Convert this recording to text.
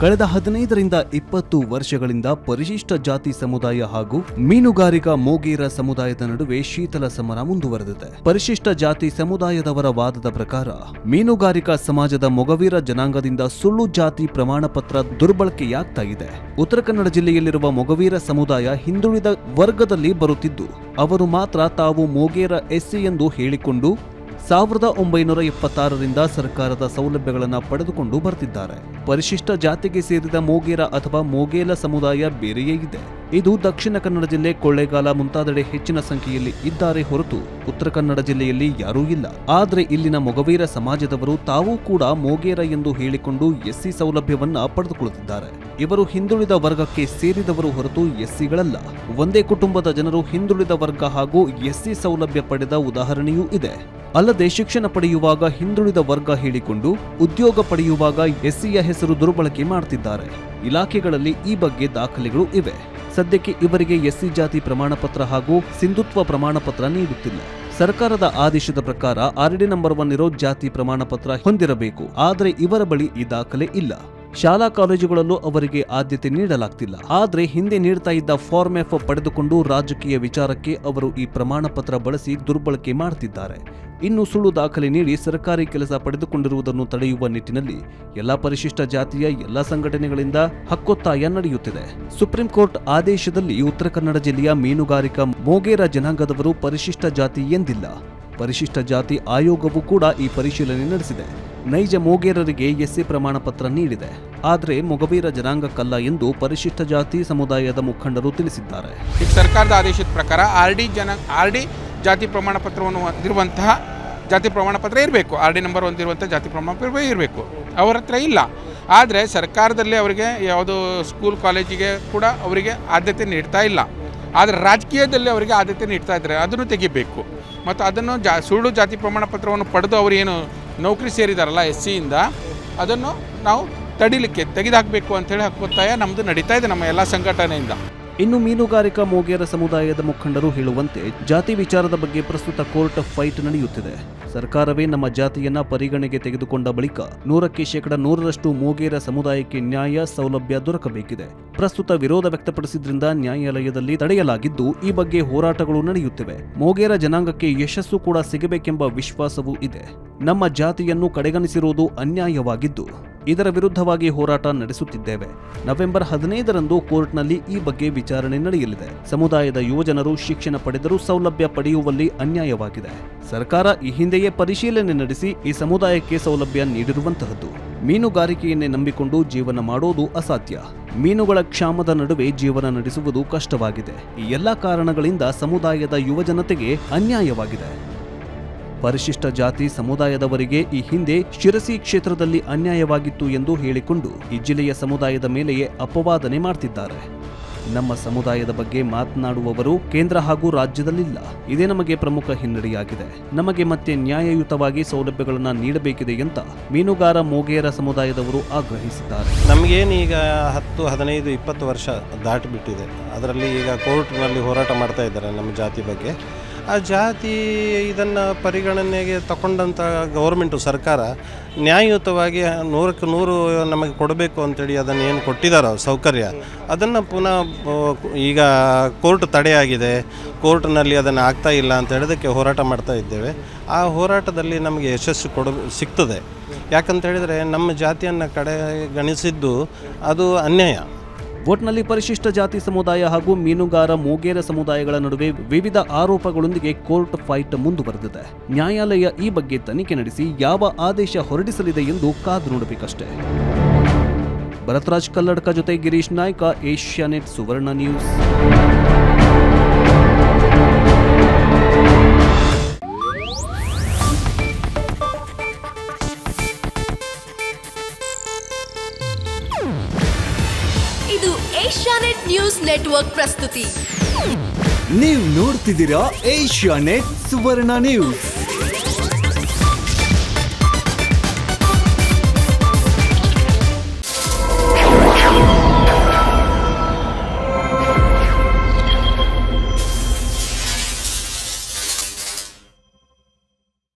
ಕಳೆದ ಹದಿನೈದರಿಂದ ಇಪ್ಪತ್ತು ವರ್ಷಗಳಿಂದ ಪರಿಶಿಷ್ಟ ಜಾತಿ ಸಮುದಾಯ ಹಾಗೂ ಮೀನುಗಾರಿಕಾ ಮೋಗೇರ ಸಮುದಾಯದ ನಡುವೆ ಶೀತಲ ಸಮರ ಮುಂದುವರೆದಿದೆ ಪರಿಶಿಷ್ಟ ಜಾತಿ ಸಮುದಾಯದವರ ವಾದದ ಪ್ರಕಾರ ಮೀನುಗಾರಿಕಾ ಸಮಾಜದ ಮೊಗವೀರ ಜನಾಂಗದಿಂದ ಸುಳ್ಳು ಜಾತಿ ಪ್ರಮಾಣ ಪತ್ರ ದುರ್ಬಳಕೆಯಾಗ್ತಾ ಇದೆ ಉತ್ತರ ಕನ್ನಡ ಜಿಲ್ಲೆಯಲ್ಲಿರುವ ಮೊಗವೀರ ಸಮುದಾಯ ಹಿಂದುಳಿದ ವರ್ಗದಲ್ಲಿ ಬರುತ್ತಿದ್ದು ಅವರು ಮಾತ್ರ ತಾವು ಮೋಗೇರ ಎಸ್ಸಿ ಎಂದು ಹೇಳಿಕೊಂಡು ಸಾವಿರದ ಒಂಬೈನೂರ ಎಪ್ಪತ್ತಾರರಿಂದ ಸರ್ಕಾರದ ಸೌಲಭ್ಯಗಳನ್ನು ಪಡೆದುಕೊಂಡು ಬರ್ತಿದ್ದಾರೆ ಪರಿಶಿಷ್ಟ ಜಾತಿಗೆ ಸೇರಿದ ಮೋಗೇರ ಅಥವಾ ಮೋಗೇಲ ಸಮುದಾಯ ಬೇರೆಯೇ ಇದೆ ಇದು ದಕ್ಷಿಣ ಕನ್ನಡ ಜಿಲ್ಲೆ ಕೊಳ್ಳೇಗಾಲ ಮುಂತಾದೆಡೆ ಹೆಚ್ಚಿನ ಸಂಖ್ಯೆಯಲ್ಲಿ ಇದ್ದಾರೆ ಹೊರತು ಉತ್ತರ ಕನ್ನಡ ಜಿಲ್ಲೆಯಲ್ಲಿ ಯಾರೂ ಇಲ್ಲ ಆದರೆ ಇಲ್ಲಿನ ಮೊಗವೀರ ಸಮಾಜದವರು ತಾವೂ ಕೂಡ ಮೋಗೇರ ಎಂದು ಹೇಳಿಕೊಂಡು ಎಸ್ಸಿ ಸೌಲಭ್ಯವನ್ನ ಪಡೆದುಕೊಳ್ಳುತ್ತಿದ್ದಾರೆ ಇವರು ಹಿಂದುಳಿದ ವರ್ಗಕ್ಕೆ ಸೇರಿದವರು ಹೊರತು ಎಸ್ಸಿಗಳಲ್ಲ ಒಂದೇ ಕುಟುಂಬದ ಜನರು ಹಿಂದುಳಿದ ವರ್ಗ ಹಾಗೂ ಎಸ್ಸಿ ಸೌಲಭ್ಯ ಪಡೆದ ಉದಾಹರಣೆಯೂ ಇದೆ ಅಲ್ಲದೆ ಶಿಕ್ಷಣ ಪಡೆಯುವಾಗ ಹಿಂದುಳಿದ ವರ್ಗ ಹೇಳಿಕೊಂಡು ಉದ್ಯೋಗ ಪಡೆಯುವಾಗ ಎಸ್ಸಿಯ ಹೆಸರು ದುರ್ಬಳಕೆ ಮಾಡ್ತಿದ್ದಾರೆ ಇಲಾಖೆಗಳಲ್ಲಿ ಈ ಬಗ್ಗೆ ದಾಖಲೆಗಳು ಇವೆ ಸದ್ಯಕ್ಕೆ ಇವರಿಗೆ ಎಸ್ಸಿ ಜಾತಿ ಪ್ರಮಾಣ ಪತ್ರ ಹಾಗೂ ಸಿಂಧುತ್ವ ಪ್ರಮಾಣ ಪತ್ರ ನೀಡುತ್ತಿಲ್ಲ ಸರ್ಕಾರದ ಆದೇಶದ ಪ್ರಕಾರ ಆರ್ಡಿ ನಂಬರ್ ಒನ್ ಇರೋ ಜಾತಿ ಪ್ರಮಾಣ ಪತ್ರ ಹೊಂದಿರಬೇಕು ಆದರೆ ಇವರ ಬಳಿ ಈ ದಾಖಲೆ ಇಲ್ಲ ಶಾಲಾ ಕಾಲೇಜುಗಳಲ್ಲೂ ಅವರಿಗೆ ಆದ್ಯತೆ ನೀಡಲಾಗ್ತಿಲ್ಲ ಆದ್ರೆ ಹಿಂದೆ ನೀಡ್ತಾ ಇದ್ದ ಫಾರ್ಮ್ ಎಫ್ ಪಡೆದುಕೊಂಡು ರಾಜಕೀಯ ವಿಚಾರಕ್ಕೆ ಅವರು ಈ ಪ್ರಮಾಣ ಪತ್ರ ಬಳಸಿ ದುರ್ಬಳಕೆ ಮಾಡ್ತಿದ್ದಾರೆ ಇನ್ನು ಸುಳ್ಳು ದಾಖಲೆ ನೀಡಿ ಸರ್ಕಾರಿ ಕೆಲಸ ಪಡೆದುಕೊಂಡಿರುವುದನ್ನು ತಡೆಯುವ ನಿಟ್ಟಿನಲ್ಲಿ ಎಲ್ಲಾ ಪರಿಶಿಷ್ಟ ಜಾತಿಯ ಎಲ್ಲಾ ಸಂಘಟನೆಗಳಿಂದ ಹಕ್ಕೊತ್ತಾಯ ನಡೆಯುತ್ತಿದೆ ಸುಪ್ರೀಂ ಕೋರ್ಟ್ ಆದೇಶದಲ್ಲಿ ಉತ್ತರ ಕನ್ನಡ ಜಿಲ್ಲೆಯ ಮೀನುಗಾರಿಕಾ ಮೋಗೇರ ಜನಾಂಗದವರು ಪರಿಶಿಷ್ಟ ಜಾತಿ ಎಂದಿಲ್ಲ ಪರಿಶಿಷ್ಟ ಜಾತಿ ಆಯೋಗವು ಕೂಡ ಈ ಪರಿಶೀಲನೆ ನಡೆಸಿದೆ ನೈಜ ಮೋಗೇರರಿಗೆ ಎಸ್ಸಿ ಪ್ರಮಾಣ ಪತ್ರ ನೀಡಿದೆ ಆದರೆ ಮೊಗವೀರ ಜನಾಂಗಕ್ಕಲ್ಲ ಎಂದು ಪರಿಶಿಷ್ಟ ಜಾತಿ ಸಮುದಾಯದ ಮುಖಂಡರು ತಿಳಿಸಿದ್ದಾರೆ ಈಗ ಸರ್ಕಾರದ ಆದೇಶದ ಪ್ರಕಾರ ಆರ್ ಡಿ ಜನ ಆರ್ ಡಿ ಜಾತಿ ಪ್ರಮಾಣ ಪತ್ರವನ್ನು ಹೊಂದಿರುವಂತಹ ಜಾತಿ ಪ್ರಮಾಣ ಪತ್ರ ಇರಬೇಕು ಆರ್ ಡಿ ನಂಬರ್ ಹೊಂದಿರುವಂಥ ಜಾತಿ ಪ್ರಮಾಣ ಪತ್ರ ಇರಬೇಕು ಅವರ ಹತ್ರ ಇಲ್ಲ ಆದರೆ ಸರ್ಕಾರದಲ್ಲಿ ಅವರಿಗೆ ಯಾವುದೋ ಸ್ಕೂಲ್ ಕಾಲೇಜಿಗೆ ಕೂಡ ಅವರಿಗೆ ಆದ್ಯತೆ ನೀಡ್ತಾ ಇಲ್ಲ ಆದರೆ ರಾಜಕೀಯದಲ್ಲಿ ಅವರಿಗೆ ಆದ್ಯತೆ ನೀಡ್ತಾ ಇದ್ದಾರೆ ಅದನ್ನು ತೆಗಿಬೇಕು ಮತ್ತು ಅದನ್ನು ಜಾ ಸುಳ್ಳು ಜಾತಿ ಪ್ರಮಾಣ ಪತ್ರವನ್ನು ಪಡೆದು ಅವರು ಏನು ನೌಕರಿ ಸೇರಿದಾರಲ್ಲ ಎಸ್ ಸಿಯಿಂದ ಅದನ್ನು ನಾವು ತಡಿಲಿಕ್ಕೆ ತೆಗೆದುಹಾಕಬೇಕು ಅಂತೇಳಿ ಹಕ್ಕೊತ್ತಾಯ ನಮ್ಮದು ನಡೀತಾ ಇದೆ ನಮ್ಮ ಎಲ್ಲ ಸಂಘಟನೆಯಿಂದ ಇನ್ನು ಮೀನುಗಾರಿಕಾ ಮೋಗೇರ ಸಮುದಾಯದ ಮುಖಂಡರು ಹೇಳುವಂತೆ ಜಾತಿ ವಿಚಾರದ ಬಗ್ಗೆ ಪ್ರಸ್ತುತ ಕೋರ್ಟ್ ಫೈಟ್ ನಡೆಯುತ್ತಿದೆ ಸರ್ಕಾರವೇ ನಮ್ಮ ಜಾತಿಯನ್ನ ಪರಿಗಣನೆಗೆ ತೆಗೆದುಕೊಂಡ ಬಳಿಕ ನೂರಕ್ಕೆ ಶೇಕಡ ನೂರರಷ್ಟು ಮೋಗೇರ ಸಮುದಾಯಕ್ಕೆ ನ್ಯಾಯ ಸೌಲಭ್ಯ ದೊರಕಬೇಕಿದೆ ಪ್ರಸ್ತುತ ವಿರೋಧ ವ್ಯಕ್ತಪಡಿಸಿದ್ರಿಂದ ನ್ಯಾಯಾಲಯದಲ್ಲಿ ತಡೆಯಲಾಗಿದ್ದು ಈ ಬಗ್ಗೆ ಹೋರಾಟಗಳು ನಡೆಯುತ್ತಿವೆ ಮೋಗೇರ ಜನಾಂಗಕ್ಕೆ ಯಶಸ್ಸು ಕೂಡ ಸಿಗಬೇಕೆಂಬ ವಿಶ್ವಾಸವೂ ಇದೆ ನಮ್ಮ ಜಾತಿಯನ್ನು ಕಡೆಗಣಿಸಿರುವುದು ಅನ್ಯಾಯವಾಗಿದ್ದು ಇದರ ವಿರುದ್ಧವಾಗಿ ಹೋರಾಟ ನಡೆಸುತ್ತಿದ್ದೇವೆ ನವೆಂಬರ್ ಹದಿನೈದರಂದು ಕೋರ್ಟ್ನಲ್ಲಿ ಈ ಬಗ್ಗೆ ವಿಚಾರಣೆ ನಡೆಯಲಿದೆ ಸಮುದಾಯದ ಯುವಜನರು ಶಿಕ್ಷಣ ಪಡೆದರೂ ಸೌಲಭ್ಯ ಪಡೆಯುವಲ್ಲಿ ಅನ್ಯಾಯವಾಗಿದೆ ಸರ್ಕಾರ ಈ ಹಿಂದೆಯೇ ಪರಿಶೀಲನೆ ನಡೆಸಿ ಈ ಸಮುದಾಯಕ್ಕೆ ಸೌಲಭ್ಯ ನೀಡಿರುವಂತಹದ್ದು ಮೀನುಗಾರಿಕೆಯನ್ನೇ ನಂಬಿಕೊಂಡು ಜೀವನ ಮಾಡೋದು ಅಸಾಧ್ಯ ಮೀನುಗಳ ಕ್ಷಾಮದ ನಡುವೆ ಜೀವನ ನಡೆಸುವುದು ಕಷ್ಟವಾಗಿದೆ ಈ ಎಲ್ಲಾ ಕಾರಣಗಳಿಂದ ಸಮುದಾಯದ ಯುವಜನತೆಗೆ ಅನ್ಯಾಯವಾಗಿದೆ ಪರಿಶಿಷ್ಟ ಜಾತಿ ಸಮುದಾಯದವರಿಗೆ ಈ ಹಿಂದೆ ಶಿರಸಿ ಕ್ಷೇತ್ರದಲ್ಲಿ ಅನ್ಯಾಯವಾಗಿತ್ತು ಎಂದು ಹೇಳಿಕೊಂಡು ಈ ಜಿಲ್ಲೆಯ ಸಮುದಾಯದ ಮೇಲೆಯೇ ಅಪವಾದನೆ ಮಾಡ್ತಿದ್ದಾರೆ ನಮ್ಮ ಸಮುದಾಯದ ಬಗ್ಗೆ ಮಾತನಾಡುವವರು ಕೇಂದ್ರ ಹಾಗೂ ರಾಜ್ಯದಲ್ಲಿಲ್ಲ ಇದೇ ನಮಗೆ ಪ್ರಮುಖ ಹಿನ್ನಡೆಯಾಗಿದೆ ನಮಗೆ ಮತ್ತೆ ನ್ಯಾಯಯುತವಾಗಿ ಸೌಲಭ್ಯಗಳನ್ನು ನೀಡಬೇಕಿದೆ ಅಂತ ಮೀನುಗಾರ ಮೋಗೇರ ಸಮುದಾಯದವರು ಆಗ್ರಹಿಸಿದ್ದಾರೆ ನಮಗೇನು ಈಗ ಹತ್ತು ಹದಿನೈದು ಇಪ್ಪತ್ತು ವರ್ಷ ದಾಟಿಬಿಟ್ಟಿದೆ ಅದರಲ್ಲಿ ಈಗ ಕೋರ್ಟ್ನಲ್ಲಿ ಹೋರಾಟ ಮಾಡ್ತಾ ಇದ್ದಾರೆ ನಮ್ಮ ಜಾತಿ ಬಗ್ಗೆ ಆ ಜಾತಿ ಇದನ್ನು ಪರಿಗಣನೆಗೆ ತಗೊಂಡಂಥ ಗೌರ್ಮೆಂಟು ಸರ್ಕಾರ ನ್ಯಾಯಯುತವಾಗಿ ನೂರಕ್ಕೆ ನೂರು ನಮಗೆ ಕೊಡಬೇಕು ಅಂತೇಳಿ ಅದನ್ನು ಏನು ಕೊಟ್ಟಿದ್ದಾರೋ ಸೌಕರ್ಯ ಅದನ್ನು ಪುನಃ ಆ, ಈಗ ಕೋರ್ಟ್ ತಡೆಯಾಗಿದೆ ಕೋರ್ಟ್ನಲ್ಲಿ ಅದನ್ನು ಆಗ್ತಾ ಇಲ್ಲ ಅಂತ ಹೇಳೋದಕ್ಕೆ ಹೋರಾಟ ಮಾಡ್ತಾ ಇದ್ದೇವೆ ಆ ಹೋರಾಟದಲ್ಲಿ ನಮಗೆ ಯಶಸ್ಸು ಕೊಡ ಸಿಗ್ತದೆ ಯಾಕಂತ ಹೇಳಿದರೆ ನಮ್ಮ ಜಾತಿಯನ್ನು ಕಡೆಗಣಿಸಿದ್ದು ಅದು ಅನ್ಯಾಯ ಒಟ್ನಲ್ಲಿ ಪರಿಶಿಷ್ಟ ಜಾತಿ ಸಮುದಾಯ ಹಾಗೂ ಮೀನುಗಾರ ಮೂಗೇರ ಸಮುದಾಯಗಳ ನಡುವೆ ವಿವಿಧ ಆರೋಪಗಳೊಂದಿಗೆ ಕೋರ್ಟ್ ಫೈಟ್ ಮುಂದುವರೆದಿದೆ ನ್ಯಾಯಾಲಯ ಈ ಬಗ್ಗೆ ತನಿಖೆ ನಡೆಸಿ ಯಾವ ಆದೇಶ ಹೊರಡಿಸಲಿದೆ ಎಂದು ಕಾದು ನೋಡಬೇಕಷ್ಟೇ ಭರತ್ರಾಜ್ ಕಲ್ಲಡ್ಕ ಜೊತೆ ಗಿರೀಶ್ ನಾಯ್ಕ ಏಷ್ಯಾನೆಟ್ ಸುವರ್ಣ ನ್ಯೂಸ್ ಇದು ಏಷ್ಯಾನೆಟ್ ನ್ಯೂಸ್ ನೆಟ್ವರ್ಕ್ ಪ್ರಸ್ತುತಿ ನೀವು ನೋಡ್ತಿದ್ದೀರಾ ಏಷ್ಯಾ ನೆಟ್ ಸುವರ್ಣ ನ್ಯೂಸ್